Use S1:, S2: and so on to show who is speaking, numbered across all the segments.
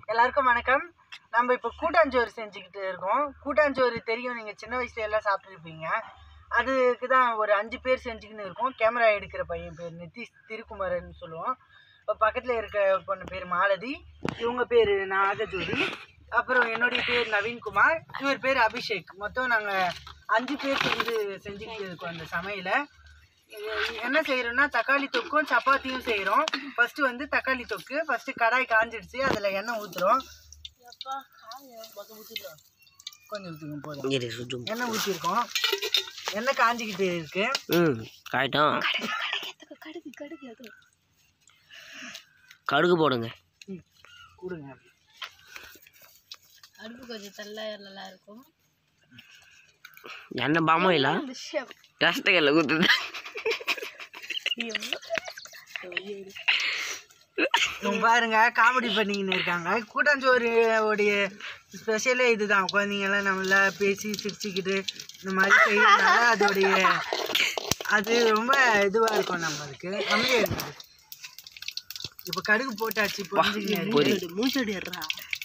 S1: எல்லாருக்கும் வணக்கம் நம்ம இப்போ கூட்டாஞ்சோறு செஞ்சுக்கிட்டு இருக்கோம் கூட்டாஞ்சோறு தெரியும் நீங்கள் சின்ன வயசுல எல்லாம் சாப்பிட்ருப்பீங்க அதுக்கு தான் ஒரு அஞ்சு பேர் செஞ்சுக்கின்னு இருக்கோம் கேமரா எடுக்கிற பையன் பேர் நிதிஷ் திருக்குமரன் சொல்லுவோம் இப்போ பக்கத்தில் இருக்க பொண்ணு பேர் மாலதி இவங்க பேர் நாகஜோதி அப்புறம் என்னுடைய பேர் நவீன்குமார் இவர் பேர் அபிஷேக் மொத்தம் நாங்கள் அஞ்சு பேர் சேர்ந்து செஞ்சுக்கிட்டு இருக்கோம் அந்த சமையலை இது என்ன செய்யறோம்னா தக்காளி தொக்கும் சப்பாத்தியும் செய்கிறோம் ஃபர்ஸ்ட் வந்து தக்காளி தொக்கு ஃபர்ஸ்ட் கடாய் காஞ்சிடுச்சு அதில் எண்ணெய் ஊற்றுறோம் கொஞ்சம் ஊற்றுங்க போதும்
S2: இரு சுஜும்
S1: எண்ணெய் ஊற்றிருக்கோம் எண்ணெய் காஞ்சிக்கிட்டு இருக்கு
S2: ம் காயிட்டும் கடுகு போடுங்க
S1: ம், கொடுங்க
S3: அடுப்பு கொஞ்சம் தள்ள நல்லா இருக்கும்
S2: எண்ணெய் பாமோ இல்ல கஷ்டங்கள்ல குத்துது
S1: இவங்க பாருங்க காமெடி பண்ணிக்கின்னு இருக்காங்க கூட்டாஞ்சோறு உடைய ஸ்பெஷலே இதுதான் குழந்தைங்கெல்லாம் நம்மள பேசி சிரிச்சுக்கிட்டு இந்த மாதிரி செய்யறதுனால அதோடைய அது ரொம்ப இதுவாக இருக்கும் நம்மளுக்கு அமைதியாக இருக்குது இப்போ கடுகு போட்டாச்சு பொரிஞ்சுக்கிட்டு
S2: மூச்சடிடுறா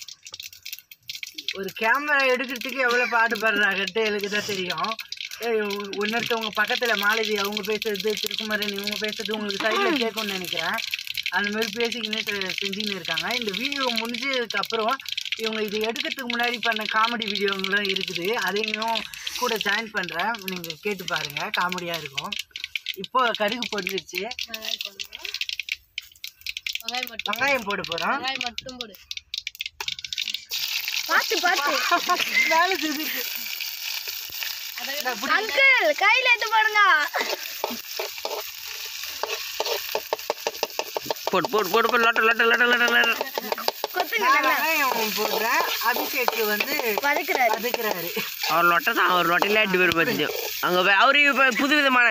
S1: ஒரு கேமரா எடுக்கிறதுக்கு எவ்வளோ பாடுபடுறாங்கன்ட்டு எனக்கு தான் தெரியும் ஏய், உ- இன்னொருத்தவங்க பக்கத்தில் மாலதி அவங்க பேசுறது திருக்குமரன் இவங்க பேசுறது உங்களுக்கு சைடில் கேட்கும்னு நினைக்கிறேன் அந்த மாதிரி பேசிக்கின்னு செ- செஞ்சுன்னு இருக்காங்க இந்த வீடியோ முடிஞ்சதுக்கு அப்புறம் இவங்க இது எடுக்கிறதுக்கு முன்னாடி பண்ண காமெடி வீடியோங்களும் இருக்குது அதையும் கூட ஜாயின் பண்ணுறேன் நீங்கள் கேட்டு பாருங்கள் காமெடியாக இருக்கும் இப்போ கடுகு பொரிஞ்சிருச்சு
S3: வெங்காயம் போடணும் வெங்காயம் மட்டும்
S1: வெங்காயம் போட போகிறோம்
S3: வெங்காயம் மட்டும் போடு
S4: பார்த்து பார்த்து
S1: வேலை செஞ்சுருக்கு
S4: அங்கிள் கையில எடுத்து போடுங்க
S2: போடு போடு போடு போடு லொட்ட லொட்ட லொட்ட லொட்ட லொட்ட
S4: கொத்துங்க
S1: நான் வெங்காயம் போடுறேன் அபிஷேக் வந்து
S4: வதக்குறாரு
S1: வதக்குறாரு
S2: அவர் லொட்டை தான் அவர் லொட்டையில எட்டு பேர் பார்த்துட்டு அங்கே போய் அவரு இப்போ புது விதமான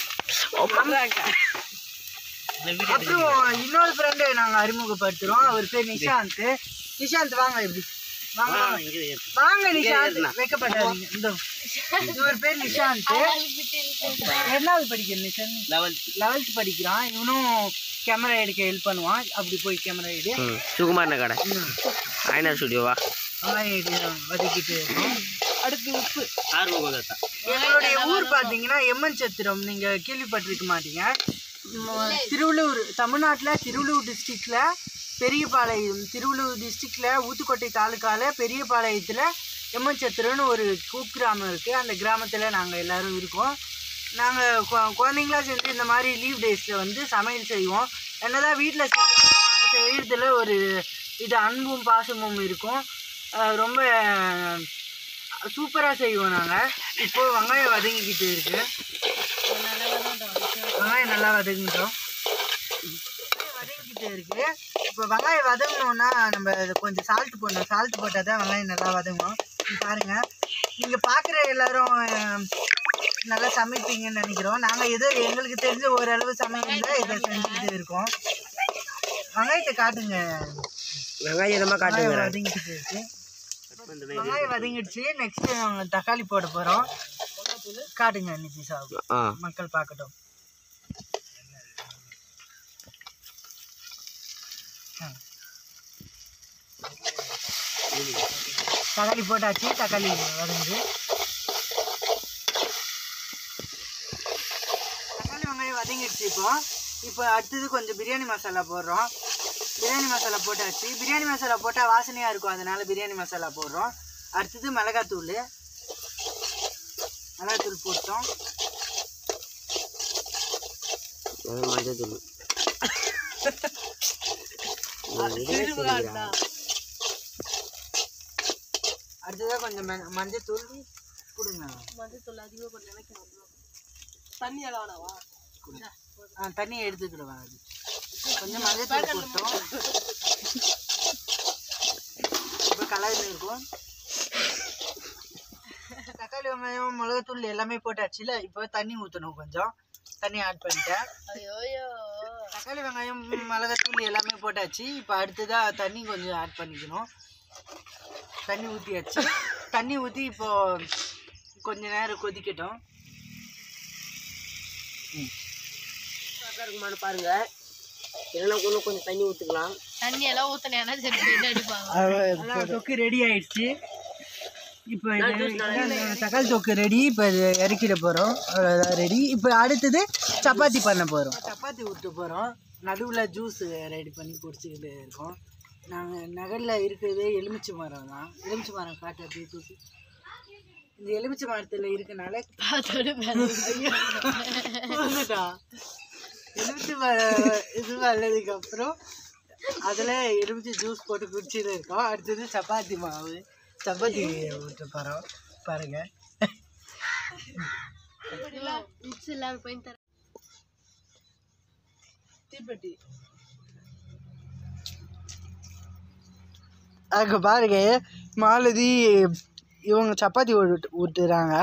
S1: அப்புறம் இன்னொரு ஃப்ரெண்டு நாங்க அறிமுகப்படுத்துறோம் அவர் பேர் நிஷாந்த் நிஷாந்த் வாங்க இப்படி வாங்க வாங்க. வாங்க நிஷாந்த் வைக்கப்பட்டாதீங்க இந்த இவர் பேர் நிஷாந்த் என்னாவது படிக்கிற நிஷாந்த் லெவல்த் படிக்கிறான் இவனும் கேமரா எடுக்க ஹெல்ப் பண்ணுவான் அப்படி போய் கேமரா எடு
S2: ம் சுகுமாரன கடை ஐநா ஸ்டுடியோவா
S1: வெங்காயம் எடு வதக்கிட்டு இருக்கோம் அடுத்து உப்பு
S2: ஆர்வம்
S1: எங்களுடைய ஊர் பார்த்தீங்கன்னா எம்மன் சத்திரம் நீங்க கேள்விப்பட்டிருக்க மாட்டீங்க ம், திருவள்ளூர் தமிழ்நாட்டில் திருவள்ளூர் டிஸ்ட்ரிக்ட்ல பெரியபாளையம் திருவள்ளூர் டிஸ்ட்ரிக்ட்ல ஊத்துக்கோட்டை தாலுக்கால பெரியபாளையத்தில் எம்மன் சத்திரம்னு ஒரு குக்கிராமம் இருக்குது அந்த கிராமத்தில் நாங்கள் எல்லாரும் இருக்கோம் நாங்கள் குழந்தைங்களா சேர்ந்து இந்த மாதிரி லீவ் டேஸில் வந்து சமையல் செய்வோம் என்னதான் வீட்டில் செஞ்சாலும் நாங்கள் செய்கிறதுல ஒரு இது அன்பும் பாசமும் இருக்கும் அஹ் ரொம்ப சூப்பராக செய்வோம் நாங்கள் இப்போ வெங்காயம் வதங்கிக்கிட்டு இருக்கு வெங்காயம் நல்லா வதங்கிட்டோம் வதங்கிக்கிட்டு இருக்கு இப்போ வெங்காயம் வதங்கணும்னா நம்ம இது கொஞ்சம் சால்ட் போடணும் சால்ட் போட்டால் தான் வெங்காயம் நல்லா வதங்கும் இங்க பாருங்க நீங்கள் பார்க்குற எல்லாரும் அஹ், நல்லா சமைப்பீங்கன்னு நினைக்கிறோம் நாங்கள் ஏதோ எங்களுக்கு தெரிஞ்ச ஓரளவு சமையலில் இதை செஞ்சுக்கிட்டு இருக்கோம் வெங்காயத்தை காட்டுங்க
S2: வெங்காயம் இதமாக
S1: வெங்காயம்
S2: காட்டுங்க
S1: வதங்கிக்கிட்டு இருக்கு வெங்காயம் வதங்கிடுச்சு நெக்ஸ்ட் நாங்கள் தக்காளி போட போகிறோம் காட்டுங்க நிதிஷா
S2: ஆ
S1: மக்கள் பார்க்கட்டும் ஆ. தக்காளி போட்டாச்சு தக்காளி வதங்குது தக்காளி வெங்காயம் வதங்கிடுச்சு இப்போ இப்போ அடுத்தது கொஞ்சம் பிரியாணி மசாலா போடுறோம் பிரியாணி மசாலா போட்டாச்சு பிரியாணி மசாலா போட்டால் வாசனையாக இருக்கும் அதனால பிரியாணி மசாலா போடுறோம் அடுத்தது மிளகாத்தூள் மிளகாத்தூள் போட்டோம்
S2: மஞ்சள் தூள்
S1: அடுத்ததாக கொஞ்சம் ம- மஞ்சத்தூள் கொடுங்க
S3: மஞ்சத்தூள் அதிகமாக கொஞ்சம் நினைக்கணும் தண்ணி அளவானவா
S1: ஆ தண்ணி எடுத்துக்கிடுவேன் அது கொஞ்சம் மஞ்சத்தூள் போட்டோம் இப்போ கலரில் இருக்கும் தக்காளி வெங்காயம் மிளகாத்தூள் எல்லாமே போட்டாச்சுல இப்போ தண்ணி ஊற்றணும் கொஞ்சம் தண்ணி ஆட் பண்ணிட்டேன்
S3: ஐயோயோ
S1: தக்காளி வெங்காயம் மிளகாத்தூள் எல்லாமே போட்டாச்சு இப்போ அடுத்ததாக தண்ணி கொஞ்சம் ஆட் பண்ணிக்கணும் தண்ணி ஊற்றியாச்சு தண்ணி ஊற்றி இப்போ கொஞ்ச நேரம் கொதிக்கட்டும்
S2: இருக்குமான்னு பாருங்க இல்லைன்னா இன்னும் கொஞ்சம் தண்ணி ஊற்றிக்கலாம்
S3: தண்ணி எல்லாம் ஊத்தினா சரி போயிட்டு அடிப்பாங்க
S1: அதான் தொக்கு ரெடி ஆயிடுச்சு இப்போ இது இதான் தக்காளி தொக்கு ரெடி இப்போ இது இறக்கிட போகிறோம் அவ்வளோதான் ரெடி இப்போ அடுத்தது சப்பாத்தி பண்ண போகிறோம் சப்பாத்தி ஊற்ற போகிறோம் நடுவில் ஜூஸ் ரெடி பண்ணி குடிச்சிக்கிட்டு இருக்கோம் நாங்கள் நகரில் இருக்கிறது எலுமிச்சை மரம் தான் எலுமிச்சை மரம் காட்டு அப்படியே தூக்கி இந்த எலுமிச்சை மரத்தில் இருக்கனால வந்துட்டா எலுமிச்சை மரம் இது வளர்ந்ததுக்கு அப்புறம் அதில் எலுமிச்சை ஜூஸ் போட்டு குடிச்சிட்டு இருக்கோம் அடுத்தது சப்பாத்தி மாவு சப்பாத்தி ஊற்ற போகிறோம் பாருங்க
S3: உச்சு இல்லாம போய் தர
S1: தீப்பெட்டி அங்கே பாருங்க மாலதி இவங்க சப்பாத்தி ஊட்டு ஊட்டுறாங்க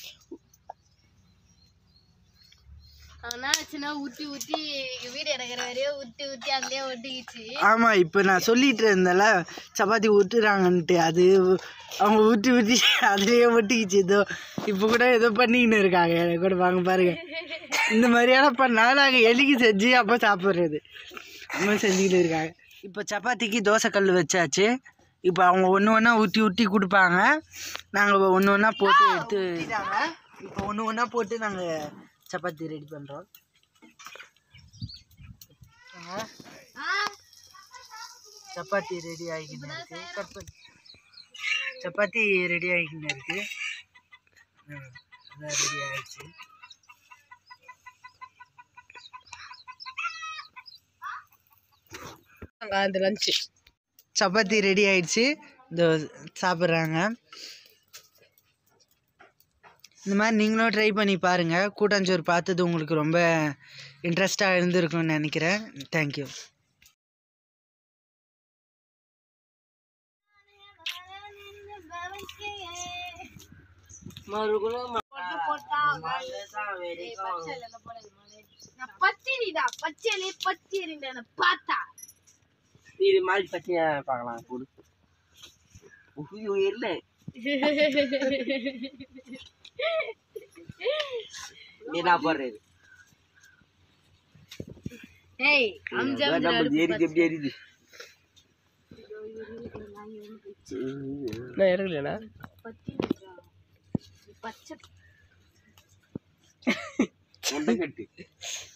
S3: ஆனா சின்ன ஊத்தி ஊத்தி வீடு இறங்குற வரையும் ஊத்தி ஊத்தி அங்கேயே ஒட்டிக்கிச்சு
S1: ஆமாம் இப்போ நான் சொல்லிட்டு இருந்தேன்ல சப்பாத்தி ஊட்டுறாங்கன்ட்டு அது அவங்க ஊற்றி ஊற்றி அதுலேயே ஒட்டிக்கிச்சு ஏதோ இப்போ கூட ஏதோ பண்ணிக்கின்னு இருக்காங்க எனக்கு கூட வாங்க பாருங்க இந்த மாதிரியெல்லாம் பண்ணால் நாங்கள் எலிக்கு செஞ்சு அப்போ சாப்பிட்றது அம்மா செஞ்சுக்கிட்டு இருக்காங்க இப்போ சப்பாத்திக்கு தோசைக்கல் வச்சாச்சு இப்போ அவங்க ஒன்று ஒன்றா ஊற்றி ஊற்றி கொடுப்பாங்க நாங்கள் ஒன்று ஒன்றா போட்டு எடுத்து இப்போ ஒன்று ஒன்றா போட்டு நாங்கள் சப்பாத்தி ரெடி பண்ணுறோம் சப்பாத்தி ரெடி ஆகிக்கின்னு இருக்கு கட் பண்ணி சப்பாத்தி ரெடி ஆகிக்கின்னு இருக்கு ம், அதான் ரெடி ஆயிடுச்சு
S3: அந்த லஞ்சு
S1: சப்பாத்தி ரெடி ஆயிடுச்சு இந்த சாப்பிட்றாங்க இந்த மாதிரி நீங்களும் ட்ரை பண்ணி பாருங்கள் கூட்டாஞ்சோறு பார்த்தது உங்களுக்கு ரொம்ப இன்ட்ரெஸ்டாக இருந்திருக்கும்னு நினைக்கிறேன் தேங்க்யூ
S3: பச்சரிடா பச்சரி பச்சரிடா பார்த்தா
S2: இது மாதிரி பச்சையா பார்க்கலாம் போடு உயிர் உயிர்ல என்ன போடுறது
S3: ஏய்
S2: நம்ம எரிது எப்படி எரியுது நான் இறங்கலண்ணா
S3: பச்சை
S2: முட்டை கட்டு